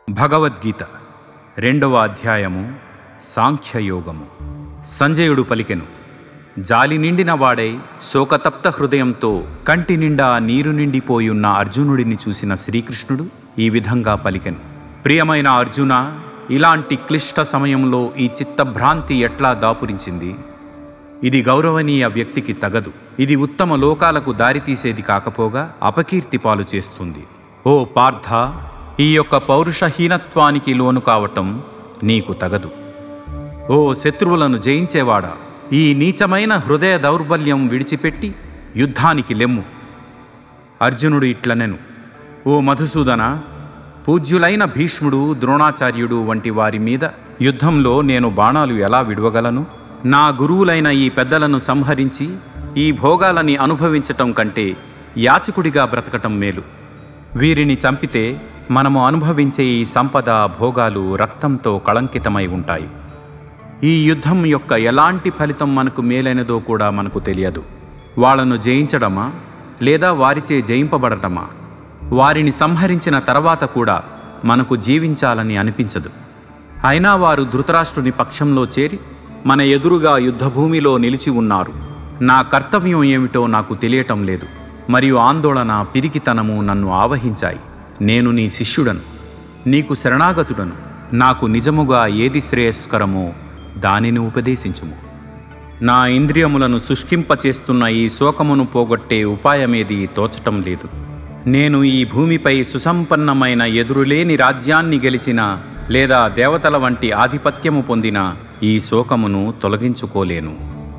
భగవద్గీత రెండవ అధ్యాయము సాంఖ్యయోగము సంజయుడు పలికెను జాలి నిండిన వాడై శోకతప్త హృదయంతో కంటి నిండా నీరు నిండిపోయున్న అర్జునుడిని చూసిన శ్రీకృష్ణుడు ఈ విధంగా పలికెను ప్రియమైన అర్జున ఇలాంటి క్లిష్ట సమయంలో ఈ చిత్తభ్రాంతి ఎట్లా దాపురించింది ఇది గౌరవనీయ వ్యక్తికి తగదు ఇది ఉత్తమ లోకాలకు దారితీసేది కాకపోగా అపకీర్తి పాలు చేస్తుంది ఓ పార్థ ఈ యొక్క పౌరుషహీనత్వానికి లోను కావటం నీకు తగదు ఓ శత్రువులను జయించేవాడా ఈ నీచమైన హృదయ దౌర్బల్యం విడిచిపెట్టి యుద్ధానికి లెమ్ము అర్జునుడు ఇట్లనెను ఓ మధుసూదన పూజ్యులైన భీష్ముడు ద్రోణాచార్యుడు వంటి వారి మీద యుద్ధంలో నేను బాణాలు ఎలా విడవగలను నా గురువులైన ఈ పెద్దలను సంహరించి ఈ భోగాలని అనుభవించటం కంటే యాచకుడిగా బ్రతకటం మేలు వీరిని చంపితే మనము అనుభవించే ఈ సంపద భోగాలు రక్తంతో కళంకితమై ఉంటాయి ఈ యుద్ధం యొక్క ఎలాంటి ఫలితం మనకు మేలైనదో కూడా మనకు తెలియదు వాళ్ళను జయించడమా లేదా వారిచే జయింపబడటమా వారిని సంహరించిన తర్వాత కూడా మనకు జీవించాలని అనిపించదు అయినా వారు ధృతరాష్ట్రుని పక్షంలో చేరి మన ఎదురుగా యుద్ధభూమిలో నిలిచి ఉన్నారు నా కర్తవ్యం ఏమిటో నాకు తెలియటం లేదు మరియు ఆందోళన పిరికితనము నన్ను ఆవహించాయి నేను నీ శిష్యుడను నీకు శరణాగతుడను నాకు నిజముగా ఏది శ్రేయస్కరమో దానిని ఉపదేశించుము నా ఇంద్రియములను శుష్కింపచేస్తున్న ఈ శోకమును పోగొట్టే ఉపాయమేది తోచటం లేదు నేను ఈ భూమిపై సుసంపన్నమైన ఎదురులేని రాజ్యాన్ని గెలిచిన లేదా దేవతల వంటి ఆధిపత్యము పొందిన ఈ శోకమును తొలగించుకోలేను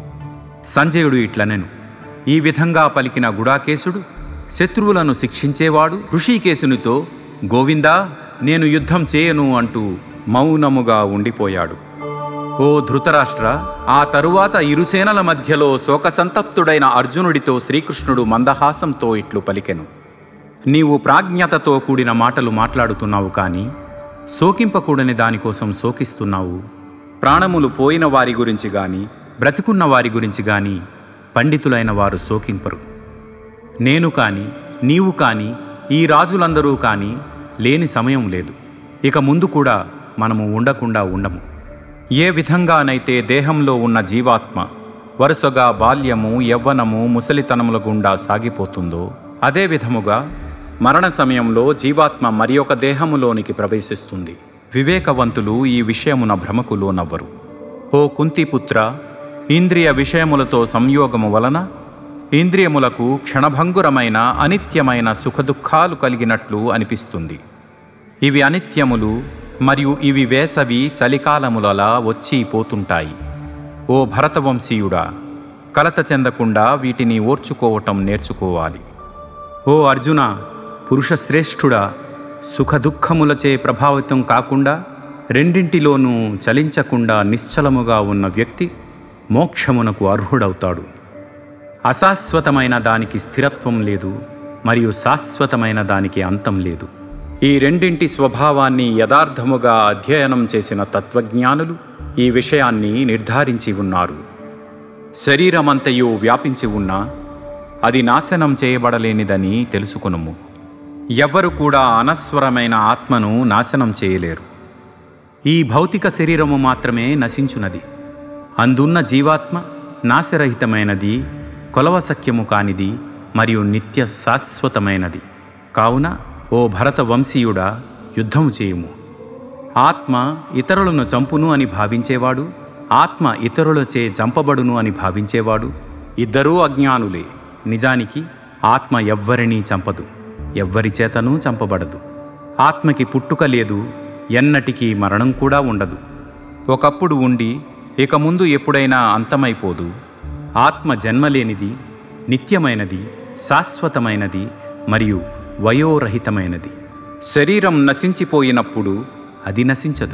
సంజయుడు ఇట్లనెను ఈ విధంగా పలికిన గుడాకేశుడు శత్రువులను శిక్షించేవాడు ఋషికేశునితో గోవిందా నేను యుద్ధం చేయను అంటూ మౌనముగా ఉండిపోయాడు ఓ ధృతరాష్ట్ర ఆ తరువాత ఇరుసేనల మధ్యలో శోకసంతప్తుడైన అర్జునుడితో శ్రీకృష్ణుడు మందహాసంతో ఇట్లు పలికెను నీవు ప్రాజ్ఞతతో కూడిన మాటలు మాట్లాడుతున్నావు కానీ శోకింపకూడని దానికోసం శోకిస్తున్నావు ప్రాణములు పోయిన వారి గురించి గాని బ్రతికున్న వారి గురించి గాని పండితులైన వారు శోకింపరు నేను కాని నీవు కాని ఈ రాజులందరూ కాని లేని సమయం లేదు ఇక ముందు కూడా మనము ఉండకుండా ఉండము ఏ విధంగానైతే దేహంలో ఉన్న జీవాత్మ వరుసగా బాల్యము యవ్వనము ముసలితనముల గుండా సాగిపోతుందో అదే విధముగా మరణ సమయంలో జీవాత్మ మరి ఒక దేహములోనికి ప్రవేశిస్తుంది వివేకవంతులు ఈ విషయమున భ్రమకు లోనవ్వరు ఓ కుంతిపుత్ర ఇంద్రియ విషయములతో సంయోగము వలన ఇంద్రియములకు క్షణభంగురమైన అనిత్యమైన సుఖదుఖాలు కలిగినట్లు అనిపిస్తుంది ఇవి అనిత్యములు మరియు ఇవి వేసవి చలికాలములలా వచ్చి పోతుంటాయి ఓ భరతవంశీయుడా కలత చెందకుండా వీటిని ఓర్చుకోవటం నేర్చుకోవాలి ఓ అర్జున పురుషశ్రేష్ఠుడా సుఖదుఖములచే ప్రభావితం కాకుండా రెండింటిలోనూ చలించకుండా నిశ్చలముగా ఉన్న వ్యక్తి మోక్షమునకు అర్హుడవుతాడు అశాశ్వతమైన దానికి స్థిరత్వం లేదు మరియు శాశ్వతమైన దానికి అంతం లేదు ఈ రెండింటి స్వభావాన్ని యథార్థముగా అధ్యయనం చేసిన తత్వజ్ఞానులు ఈ విషయాన్ని నిర్ధారించి ఉన్నారు శరీరమంతయు వ్యాపించి ఉన్నా అది నాశనం చేయబడలేనిదని తెలుసుకొనుము ఎవ్వరు కూడా అనస్వరమైన ఆత్మను నాశనం చేయలేరు ఈ భౌతిక శరీరము మాత్రమే నశించునది అందున్న జీవాత్మ నాశరహితమైనది కొలవసఖ్యము కానిది మరియు నిత్య శాశ్వతమైనది కావున ఓ భరత వంశీయుడా యుద్ధము చేయుము ఆత్మ ఇతరులను చంపును అని భావించేవాడు ఆత్మ ఇతరులచే చంపబడును అని భావించేవాడు ఇద్దరూ అజ్ఞానులే నిజానికి ఆత్మ ఎవ్వరినీ చంపదు ఎవ్వరి చేతనూ చంపబడదు ఆత్మకి పుట్టుక లేదు ఎన్నటికీ మరణం కూడా ఉండదు ఒకప్పుడు ఉండి ఇక ముందు ఎప్పుడైనా అంతమైపోదు ఆత్మ జన్మలేనిది నిత్యమైనది శాశ్వతమైనది మరియు వయోరహితమైనది శరీరం నశించిపోయినప్పుడు అది నశించదు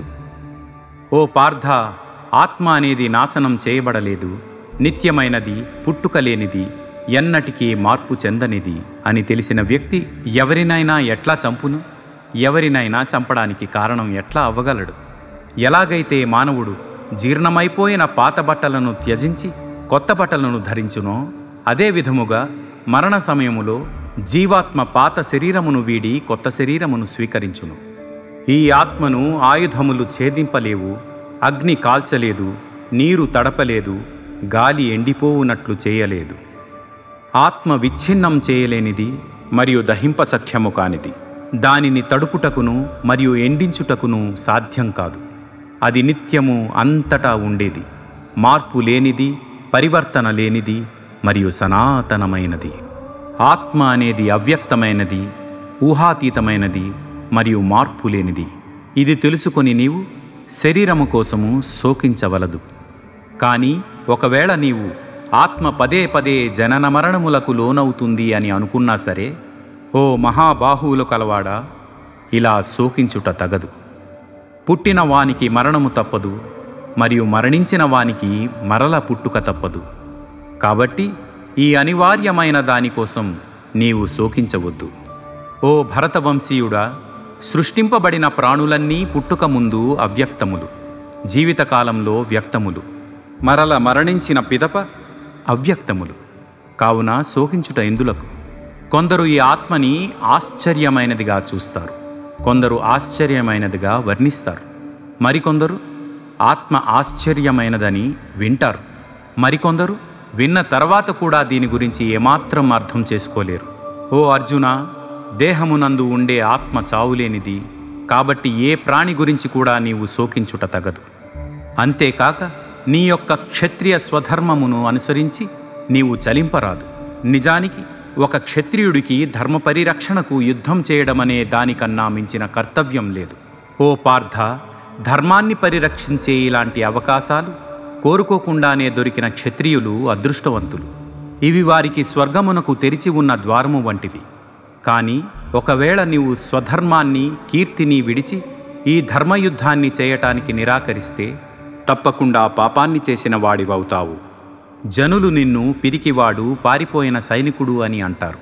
ఓ పార్థ ఆత్మ అనేది నాశనం చేయబడలేదు నిత్యమైనది పుట్టుకలేనిది ఎన్నటికీ మార్పు చెందనిది అని తెలిసిన వ్యక్తి ఎవరినైనా ఎట్లా చంపును ఎవరినైనా చంపడానికి కారణం ఎట్లా అవ్వగలడు ఎలాగైతే మానవుడు జీర్ణమైపోయిన పాత బట్టలను త్యజించి కొత్త బట్టలను ధరించునో అదే విధముగా మరణ సమయములో జీవాత్మ పాత శరీరమును వీడి కొత్త శరీరమును స్వీకరించును ఈ ఆత్మను ఆయుధములు ఛేదింపలేవు అగ్ని కాల్చలేదు నీరు తడపలేదు గాలి ఎండిపోవునట్లు చేయలేదు ఆత్మ విచ్ఛిన్నం చేయలేనిది మరియు దహింప సఖ్యము కానిది దానిని తడుపుటకును మరియు ఎండించుటకును సాధ్యం కాదు అది నిత్యము అంతటా ఉండేది మార్పు లేనిది పరివర్తన లేనిది మరియు సనాతనమైనది ఆత్మ అనేది అవ్యక్తమైనది ఊహాతీతమైనది మరియు మార్పు లేనిది ఇది తెలుసుకొని నీవు శరీరము కోసము శోకించవలదు కానీ ఒకవేళ నీవు ఆత్మ పదే పదే జనన మరణములకు లోనవుతుంది అని అనుకున్నా సరే ఓ మహాబాహువులు కలవాడా ఇలా శోకించుట తగదు పుట్టిన వానికి మరణము తప్పదు మరియు మరణించిన వానికి మరల పుట్టుక తప్పదు కాబట్టి ఈ అనివార్యమైన దానికోసం నీవు శోకించవద్దు ఓ భరతవంశీయుడా సృష్టింపబడిన ప్రాణులన్నీ పుట్టుక ముందు అవ్యక్తములు జీవితకాలంలో వ్యక్తములు మరల మరణించిన పిదప అవ్యక్తములు కావున శోకించుట ఎందులకు కొందరు ఈ ఆత్మని ఆశ్చర్యమైనదిగా చూస్తారు కొందరు ఆశ్చర్యమైనదిగా వర్ణిస్తారు మరికొందరు ఆత్మ ఆశ్చర్యమైనదని వింటారు మరికొందరు విన్న తర్వాత కూడా దీని గురించి ఏమాత్రం అర్థం చేసుకోలేరు ఓ అర్జున దేహమునందు ఉండే ఆత్మ చావులేనిది కాబట్టి ఏ ప్రాణి గురించి కూడా నీవు శోకించుట తగదు అంతేకాక నీ యొక్క క్షత్రియ స్వధర్మమును అనుసరించి నీవు చలింపరాదు నిజానికి ఒక క్షత్రియుడికి ధర్మ పరిరక్షణకు యుద్ధం చేయడమనే దానికన్నా మించిన కర్తవ్యం లేదు ఓ పార్థ ధర్మాన్ని పరిరక్షించే ఇలాంటి అవకాశాలు కోరుకోకుండానే దొరికిన క్షత్రియులు అదృష్టవంతులు ఇవి వారికి స్వర్గమునకు తెరిచి ఉన్న ద్వారము వంటివి కానీ ఒకవేళ నీవు స్వధర్మాన్ని కీర్తిని విడిచి ఈ ధర్మయుద్ధాన్ని చేయటానికి నిరాకరిస్తే తప్పకుండా పాపాన్ని చేసిన వాడివవుతావు జనులు నిన్ను పిరికివాడు పారిపోయిన సైనికుడు అని అంటారు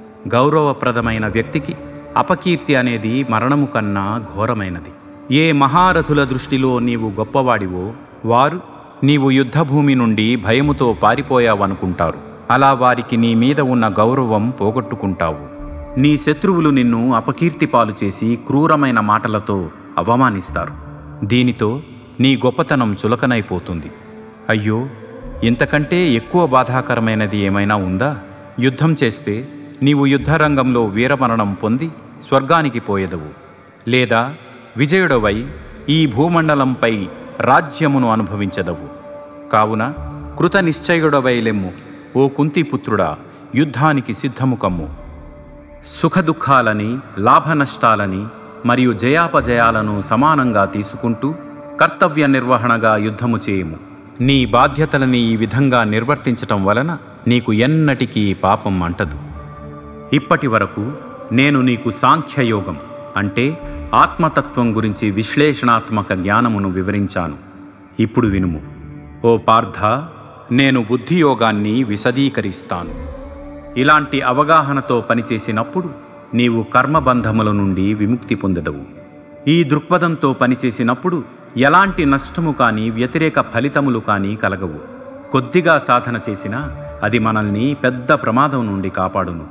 గౌరవప్రదమైన వ్యక్తికి అపకీర్తి అనేది మరణము కన్నా ఘోరమైనది ఏ మహారథుల దృష్టిలో నీవు గొప్పవాడివో వారు నీవు యుద్ధభూమి నుండి భయముతో పారిపోయావనుకుంటారు అలా వారికి నీ మీద ఉన్న గౌరవం పోగొట్టుకుంటావు నీ శత్రువులు నిన్ను అపకీర్తి పాలు చేసి క్రూరమైన మాటలతో అవమానిస్తారు దీనితో నీ గొప్పతనం చులకనైపోతుంది అయ్యో ఇంతకంటే ఎక్కువ బాధాకరమైనది ఏమైనా ఉందా యుద్ధం చేస్తే నీవు యుద్ధరంగంలో వీరమరణం పొంది స్వర్గానికి పోయేదవు లేదా విజయుడవై ఈ భూమండలంపై రాజ్యమును అనుభవించదవు కావున కృత నిశ్చయుడవై లెమ్ము ఓ కుంతిపుత్రుడా యుద్ధానికి సిద్ధము కమ్ము సుఖదుఖాలని లాభనష్టాలని మరియు జయాపజయాలను సమానంగా తీసుకుంటూ కర్తవ్య నిర్వహణగా యుద్ధము చేయము నీ బాధ్యతలని ఈ విధంగా నిర్వర్తించటం వలన నీకు ఎన్నటికీ పాపం అంటదు ఇప్పటి వరకు నేను నీకు సాంఖ్యయోగం అంటే ఆత్మతత్వం గురించి విశ్లేషణాత్మక జ్ఞానమును వివరించాను ఇప్పుడు వినుము ఓ పార్థ నేను బుద్ధియోగాన్ని విశదీకరిస్తాను ఇలాంటి అవగాహనతో పనిచేసినప్పుడు నీవు కర్మబంధముల నుండి విముక్తి పొందదవు ఈ దృక్పథంతో పనిచేసినప్పుడు ఎలాంటి నష్టము కానీ వ్యతిరేక ఫలితములు కానీ కలగవు కొద్దిగా సాధన చేసినా అది మనల్ని పెద్ద ప్రమాదం నుండి కాపాడును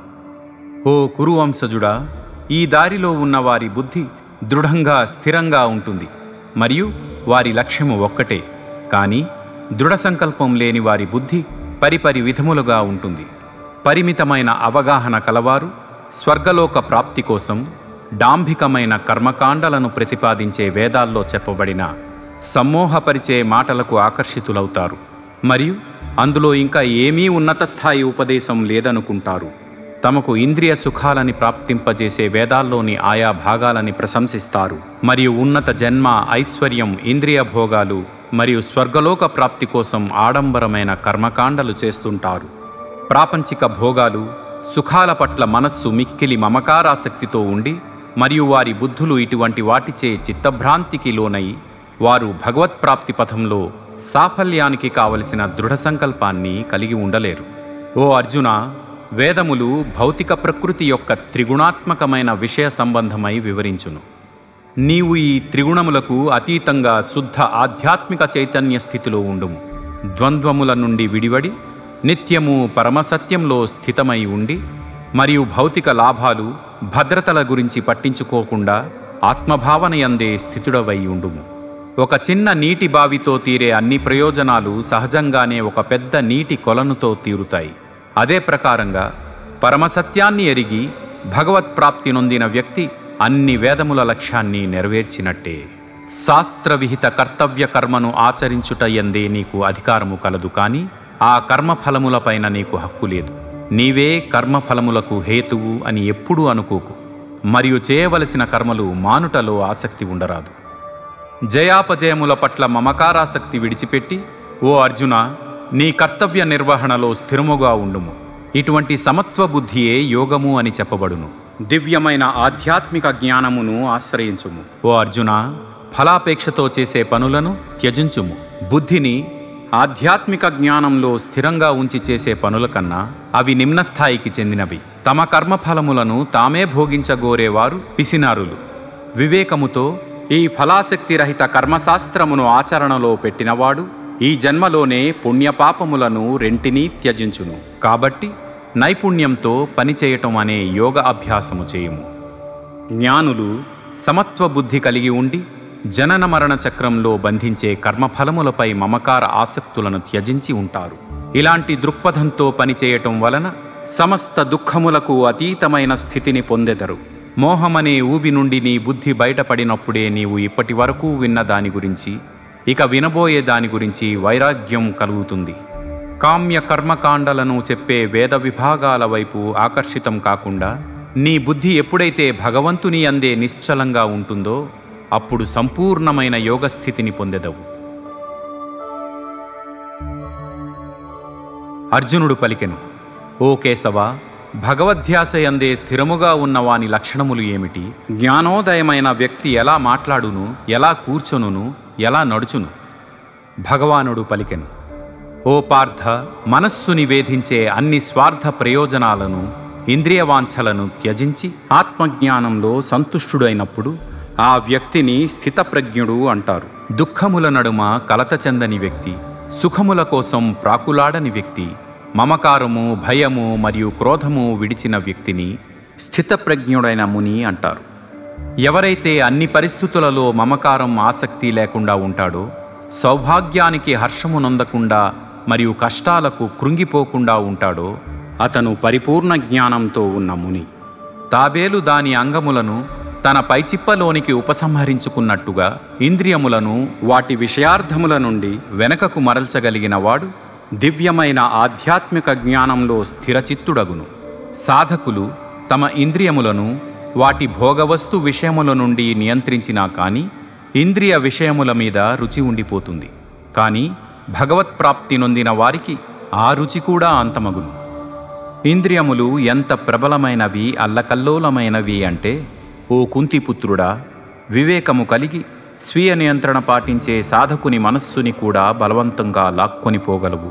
ఓ కురువంశజుడా ఈ దారిలో ఉన్న వారి బుద్ధి దృఢంగా స్థిరంగా ఉంటుంది మరియు వారి లక్ష్యము ఒక్కటే కానీ దృఢ సంకల్పం లేని వారి బుద్ధి పరిపరి విధములుగా ఉంటుంది పరిమితమైన అవగాహన కలవారు స్వర్గలోక ప్రాప్తి కోసం డాంభికమైన కర్మకాండలను ప్రతిపాదించే వేదాల్లో చెప్పబడిన సమ్మోహపరిచే మాటలకు ఆకర్షితులవుతారు మరియు అందులో ఇంకా ఏమీ ఉన్నత స్థాయి ఉపదేశం లేదనుకుంటారు తమకు ఇంద్రియ సుఖాలని ప్రాప్తింపజేసే వేదాల్లోని ఆయా భాగాలని ప్రశంసిస్తారు మరియు ఉన్నత జన్మ ఐశ్వర్యం ఇంద్రియ భోగాలు మరియు స్వర్గలోక ప్రాప్తి కోసం ఆడంబరమైన కర్మకాండలు చేస్తుంటారు ప్రాపంచిక భోగాలు సుఖాల పట్ల మనస్సు మిక్కిలి మమకారాసక్తితో ఉండి మరియు వారి బుద్ధులు ఇటువంటి వాటిచే చిత్తభ్రాంతికి లోనై వారు భగవత్ప్రాప్తి పథంలో సాఫల్యానికి కావలసిన దృఢ సంకల్పాన్ని కలిగి ఉండలేరు ఓ అర్జున వేదములు భౌతిక ప్రకృతి యొక్క త్రిగుణాత్మకమైన విషయ సంబంధమై వివరించును నీవు ఈ త్రిగుణములకు అతీతంగా శుద్ధ ఆధ్యాత్మిక చైతన్య స్థితిలో ఉండుము ద్వంద్వముల నుండి విడివడి నిత్యము పరమసత్యంలో స్థితమై ఉండి మరియు భౌతిక లాభాలు భద్రతల గురించి పట్టించుకోకుండా ఆత్మభావనయందే స్థితుడవై ఉండుము ఒక చిన్న నీటి బావితో తీరే అన్ని ప్రయోజనాలు సహజంగానే ఒక పెద్ద నీటి కొలనుతో తీరుతాయి అదే ప్రకారంగా పరమసత్యాన్ని ఎరిగి భగవత్ప్రాప్తి నొందిన వ్యక్తి అన్ని వేదముల లక్ష్యాన్ని నెరవేర్చినట్టే శాస్త్రవిహిత కర్తవ్య కర్మను ఆచరించుట ఎందే నీకు అధికారము కలదు కాని ఆ కర్మఫలములపైన నీకు హక్కు లేదు నీవే కర్మఫలములకు హేతువు అని ఎప్పుడూ అనుకోకు మరియు చేయవలసిన కర్మలు మానుటలో ఆసక్తి ఉండరాదు జయాపజయముల పట్ల మమకారాసక్తి విడిచిపెట్టి ఓ అర్జున నీ కర్తవ్య నిర్వహణలో స్థిరముగా ఉండుము ఇటువంటి సమత్వ బుద్ధియే యోగము అని చెప్పబడును దివ్యమైన ఆధ్యాత్మిక జ్ఞానమును ఆశ్రయించుము ఓ అర్జున ఫలాపేక్షతో చేసే పనులను త్యజించుము బుద్ధిని ఆధ్యాత్మిక జ్ఞానంలో స్థిరంగా ఉంచి చేసే పనుల కన్నా అవి నిమ్న స్థాయికి చెందినవి తమ కర్మఫలములను తామే భోగించగోరేవారు పిసినారులు వివేకముతో ఈ ఫలాసక్తి రహిత కర్మశాస్త్రమును ఆచరణలో పెట్టినవాడు ఈ జన్మలోనే పుణ్యపాపములను రెంటినీ త్యజించును కాబట్టి నైపుణ్యంతో పనిచేయటం అనే యోగ అభ్యాసము చేయుము జ్ఞానులు సమత్వ బుద్ధి కలిగి ఉండి జనన మరణ చక్రంలో బంధించే కర్మఫలములపై మమకార ఆసక్తులను త్యజించి ఉంటారు ఇలాంటి దృక్పథంతో పనిచేయటం వలన సమస్త దుఃఖములకు అతీతమైన స్థితిని పొందెదరు మోహమనే ఊబి నుండి నీ బుద్ధి బయటపడినప్పుడే నీవు ఇప్పటి వరకు విన్న దాని గురించి ఇక వినబోయే దాని గురించి వైరాగ్యం కలుగుతుంది కామ్య కర్మకాండలను చెప్పే వేద విభాగాల వైపు ఆకర్షితం కాకుండా నీ బుద్ధి ఎప్పుడైతే భగవంతుని అందే నిశ్చలంగా ఉంటుందో అప్పుడు సంపూర్ణమైన యోగస్థితిని పొందెదవు అర్జునుడు పలికెను ఓ కేశవ భగవద్ధ్యాసయందే స్థిరముగా ఉన్న వాని లక్షణములు ఏమిటి జ్ఞానోదయమైన వ్యక్తి ఎలా మాట్లాడును ఎలా కూర్చొనును ఎలా నడుచును భగవానుడు పలికెను ఓ పార్థ మనస్సుని వేధించే అన్ని స్వార్థ ప్రయోజనాలను ఇంద్రియవాంఛలను త్యజించి ఆత్మజ్ఞానంలో సంతుష్టుడైనప్పుడు ఆ వ్యక్తిని స్థితప్రజ్ఞుడు అంటారు దుఃఖముల నడుమ కలత చెందని వ్యక్తి సుఖముల కోసం ప్రాకులాడని వ్యక్తి మమకారము భయము మరియు క్రోధము విడిచిన వ్యక్తిని స్థితప్రజ్ఞుడైన ముని అంటారు ఎవరైతే అన్ని పరిస్థితులలో మమకారం ఆసక్తి లేకుండా ఉంటాడో సౌభాగ్యానికి హర్షము నొందకుండా మరియు కష్టాలకు కృంగిపోకుండా ఉంటాడో అతను పరిపూర్ణ జ్ఞానంతో ఉన్న ముని తాబేలు దాని అంగములను తన పైచిప్పలోనికి ఉపసంహరించుకున్నట్టుగా ఇంద్రియములను వాటి విషయార్థముల నుండి వెనకకు మరల్చగలిగిన వాడు దివ్యమైన ఆధ్యాత్మిక జ్ఞానంలో స్థిరచిత్తుడగును సాధకులు తమ ఇంద్రియములను వాటి భోగవస్తు విషయముల నుండి నియంత్రించినా కానీ ఇంద్రియ విషయముల మీద రుచి ఉండిపోతుంది కానీ భగవత్ప్రాప్తి నొందిన వారికి ఆ రుచి కూడా అంతమగును ఇంద్రియములు ఎంత ప్రబలమైనవి అల్లకల్లోలమైనవి అంటే ఓ కుంతిపుత్రుడా వివేకము కలిగి స్వీయ నియంత్రణ పాటించే సాధకుని మనస్సుని కూడా బలవంతంగా లాక్కొని పోగలవు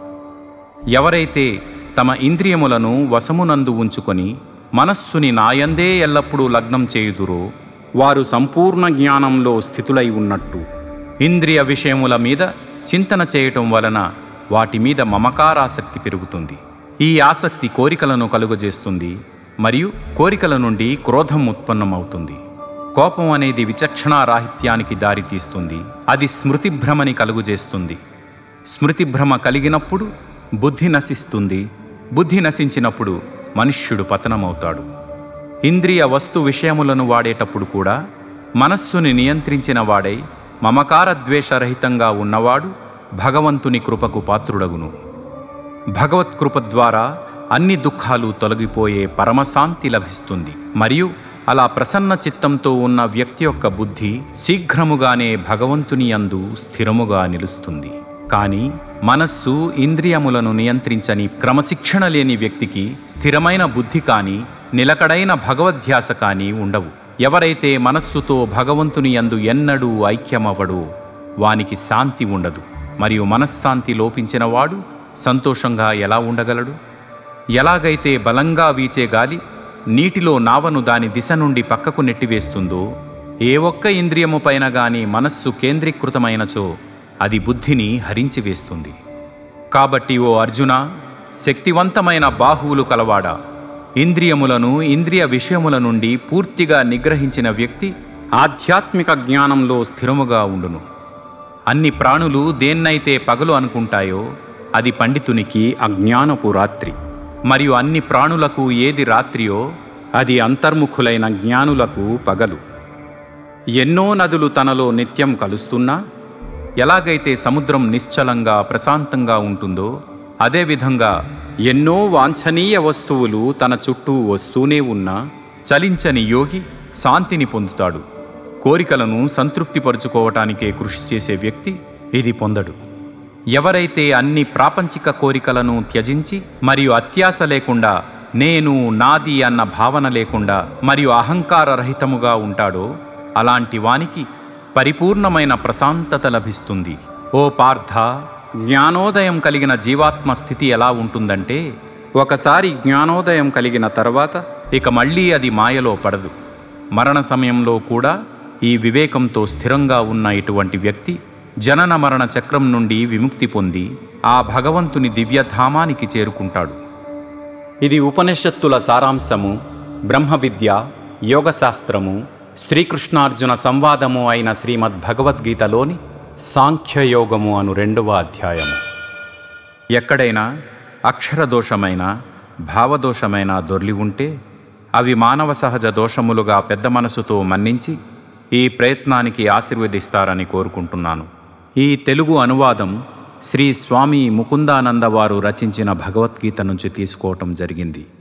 ఎవరైతే తమ ఇంద్రియములను వశమునందు ఉంచుకొని మనస్సుని నాయందే ఎల్లప్పుడూ లగ్నం చేయుదురో వారు సంపూర్ణ జ్ఞానంలో స్థితులై ఉన్నట్టు ఇంద్రియ విషయముల మీద చింతన చేయటం వలన వాటి మీద మమకారాసక్తి పెరుగుతుంది ఈ ఆసక్తి కోరికలను కలుగజేస్తుంది మరియు కోరికల నుండి క్రోధం ఉత్పన్నమవుతుంది కోపం అనేది విచక్షణారాహిత్యానికి దారితీస్తుంది అది స్మృతిభ్రమని కలుగుజేస్తుంది స్మృతిభ్రమ కలిగినప్పుడు బుద్ధి నశిస్తుంది బుద్ధి నశించినప్పుడు మనుష్యుడు పతనమవుతాడు ఇంద్రియ వస్తు విషయములను వాడేటప్పుడు కూడా మనస్సుని నియంత్రించిన వాడై మమకార ద్వేషరహితంగా ఉన్నవాడు భగవంతుని కృపకు పాత్రుడగును భగవత్కృప ద్వారా అన్ని దుఃఖాలు తొలగిపోయే పరమశాంతి లభిస్తుంది మరియు అలా ప్రసన్న చిత్తంతో ఉన్న వ్యక్తి యొక్క బుద్ధి శీఘ్రముగానే భగవంతుని యందు స్థిరముగా నిలుస్తుంది కానీ మనస్సు ఇంద్రియములను నియంత్రించని క్రమశిక్షణ లేని వ్యక్తికి స్థిరమైన బుద్ధి కానీ నిలకడైన భగవద్ధ్యాస కానీ ఉండవు ఎవరైతే మనస్సుతో భగవంతుని యందు ఎన్నడూ ఐక్యమవ్వడో వానికి శాంతి ఉండదు మరియు మనశ్శాంతి లోపించిన వాడు సంతోషంగా ఎలా ఉండగలడు ఎలాగైతే బలంగా వీచే గాలి నీటిలో నావను దాని దిశ నుండి పక్కకు నెట్టివేస్తుందో ఏ ఒక్క ఇంద్రియము పైన గాని మనస్సు కేంద్రీకృతమైనచో అది బుద్ధిని హరించివేస్తుంది కాబట్టి ఓ అర్జున శక్తివంతమైన బాహువులు కలవాడా ఇంద్రియములను ఇంద్రియ విషయముల నుండి పూర్తిగా నిగ్రహించిన వ్యక్తి ఆధ్యాత్మిక జ్ఞానంలో స్థిరముగా ఉండును అన్ని ప్రాణులు దేన్నైతే పగలు అనుకుంటాయో అది పండితునికి అజ్ఞానపు రాత్రి మరియు అన్ని ప్రాణులకు ఏది రాత్రియో అది అంతర్ముఖులైన జ్ఞానులకు పగలు ఎన్నో నదులు తనలో నిత్యం కలుస్తున్నా ఎలాగైతే సముద్రం నిశ్చలంగా ప్రశాంతంగా ఉంటుందో అదేవిధంగా ఎన్నో వాంఛనీయ వస్తువులు తన చుట్టూ వస్తూనే ఉన్నా చలించని యోగి శాంతిని పొందుతాడు కోరికలను సంతృప్తిపరుచుకోవటానికే కృషి చేసే వ్యక్తి ఇది పొందడు ఎవరైతే అన్ని ప్రాపంచిక కోరికలను త్యజించి మరియు అత్యాశ లేకుండా నేను నాది అన్న భావన లేకుండా మరియు అహంకార రహితముగా ఉంటాడో అలాంటి వానికి పరిపూర్ణమైన ప్రశాంతత లభిస్తుంది ఓ పార్థ జ్ఞానోదయం కలిగిన జీవాత్మ స్థితి ఎలా ఉంటుందంటే ఒకసారి జ్ఞానోదయం కలిగిన తర్వాత ఇక మళ్ళీ అది మాయలో పడదు మరణ సమయంలో కూడా ఈ వివేకంతో స్థిరంగా ఉన్న ఇటువంటి వ్యక్తి జనన మరణ చక్రం నుండి విముక్తి పొంది ఆ భగవంతుని దివ్యధామానికి చేరుకుంటాడు ఇది ఉపనిషత్తుల సారాంశము బ్రహ్మ విద్య యోగశాస్త్రము శ్రీకృష్ణార్జున సంవాదము అయిన శ్రీమద్ భగవద్గీతలోని సాంఖ్యయోగము అను రెండవ అధ్యాయము ఎక్కడైనా అక్షరదోషమైన భావదోషమైన దొర్లి ఉంటే అవి మానవ సహజ దోషములుగా పెద్ద మనసుతో మన్నించి ఈ ప్రయత్నానికి ఆశీర్వదిస్తారని కోరుకుంటున్నాను ఈ తెలుగు అనువాదం శ్రీ స్వామి ముకుందానంద వారు రచించిన భగవద్గీత నుంచి తీసుకోవటం జరిగింది